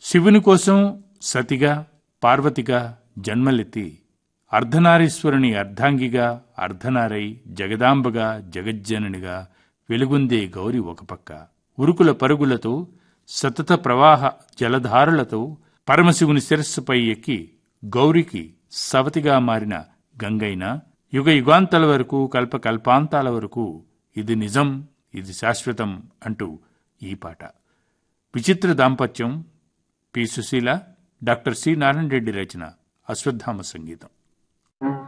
శివుని కోసం సతిగా పార్వతిగా జన్మలెత్తి అర్ధనారీశ్వరుని అర్ధాంగిగా అర్ధనారై జగదాంబగా జగజ్జననిగా వెలుగుందే గౌరి ఒక పక్క ఉరుకుల పరుగులతో సతత ప్రవాహ జలధారులతో పరమశివుని శిరస్సుపై ఎక్కి గౌరికి సవతిగా మారిన గంగైన యుగ యుగాంతాల వరకు కల్పకల్పాంతాల వరకు ఇది నిజం ఇది శాశ్వతం అంటూ ఈ పాట విచిత్ర దాంపత్యం పి సుశీల డాక్టర్ సి నారాయణ రెడ్డి రచన అశ్వత్థామ సంగీతం